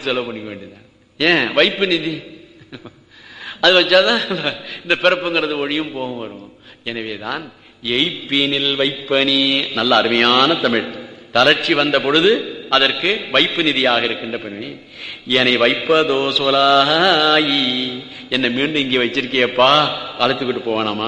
எடுத்து செலவு பண்ணிக்க வேண்டியதான் ஏன் வைப்பு நிதி அது வச்சாதான் இந்த பிறப்புங்கிறது ஒழியும் போகும் வரும் எனவேதான் எய்ப்பீனில் வைப்பனி நல்ல அருமையான தமிழ் தளர்ச்சி வந்த பொழுது அதற்கு வைப்பு நிதியாக இருக்கின்ற பெருமை என்னை வைப்பதோ சொலாயி என்னை மீண்டும் இங்கே வச்சிருக்கியப்பா அழைத்துக்கிட்டு போவானாமா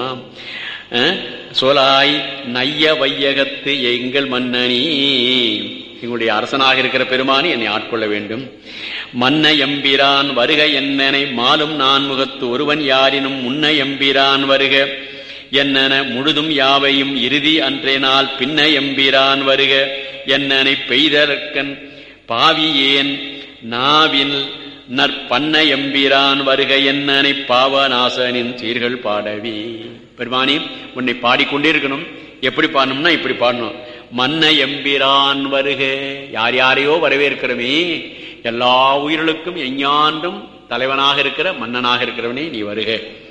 சோலாய் நைய வையகத்து எங்கள் மன்னனி எங்களுடைய அரசனாக இருக்கிற பெருமானி என்னை ஆட்கொள்ள வேண்டும் மன்ன எம்பிரான் வருக என்னனை மாலும் நான் முகத்து ஒருவன் யாரினும் முன்ன எம்பிரான் வருக என்னென முழுதும் யாவையும் இறுதி அன்றே நாள் பின்ன எம்பிரான் வருக என்னனை பெய்தற்கன் பாவியேன் நாவின் நற்பண்ண எம்பிரான் வருக என்னனை பாவநாசனின் சீர்கள் பாடவி பெருமானி உன்னை பாடிக்கொண்டே இருக்கணும் எப்படி பாடணும்னா இப்படி பாடணும் மன்ன எம்பிரான் வருக யார் யாரையோ வரவேற்கிறமே எல்லா உயிர்களுக்கும் எஞ்ஞாண்டும் தலைவனாக இருக்கிற மன்னனாக இருக்கிறவனே நீ வருக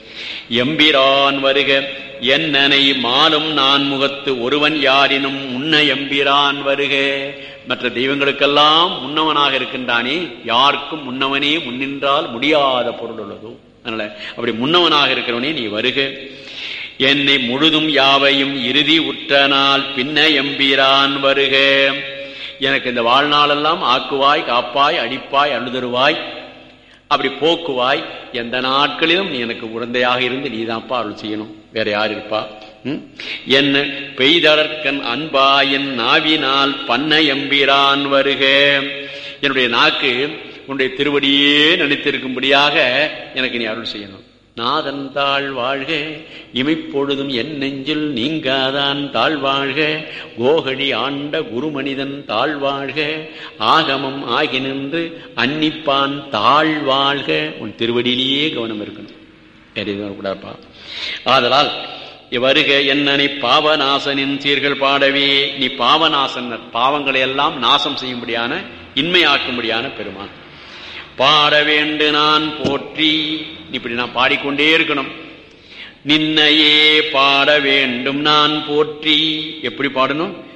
எம்பிரான் வருக என்னனை மாலும் நான் முகத்து ஒருவன் யாரினும் முன்ன எம்பிரான் வருக மற்ற தெய்வங்களுக்கெல்லாம் முன்னவனாக இருக்கின்றானே யாருக்கும் முன்னவனே முன்னின்றால் முடியாத பொருள் உள்ளதோ அதனால அப்படி முன்னவனாக இருக்கிறவனே நீ வருக என்னை முழுதும் யாவையும் இறுதி உற்ற நாள் பின்ன எம்பிரான் வருக எனக்கு இந்த வாழ்நாளெல்லாம் ஆக்குவாய் காப்பாய் அடிப்பாய் அழுதருவாய் அப்படி போக்குவாய் எந்த நாட்களிலும் நீ எனக்கு உடந்தையாக இருந்து நீதான்ப்பா அருள் செய்யணும் வேற யார் இருப்பா என்ன பெய்தளர்கன் அன்பா என் நாவினால் பண்ண எம்பிரான் வருக என்னுடைய நாக்கு உன்னுடைய திருவடியே நினைத்திருக்கும்படியாக எனக்கு நீ அருள் செய்யணும் நாதன் தாழ் வாழ்க இமைப்பொழுதும் என் நெஞ்சில் நீங்காதான் தாழ்வாழ்க கோகடி ஆண்ட குருமனிதன் தாழ்வாழ்க ஆகமம் ஆகி நின்று அன்னிப்பான் தாழ்வாழ்க உன் திருவடியிலேயே கவனம் இருக்கணும் வேற எதுவும் கூடாப்பா ஆதலால் வருக என்னனை பாவநாசனின் சீர்கள் பாடவே நீ பாவநாசனர் பாவங்களை எல்லாம் நாசம் செய்யும்படியான இன்மையாக்கும்படியான பெருமான் பாட வேண்டு நான் போற்றி இப்படி நான் பாடிக்கொண்டே இருக்கணும் நின்னையே பாட வேண்டும் நான் போற்றி எப்படி பாடணும்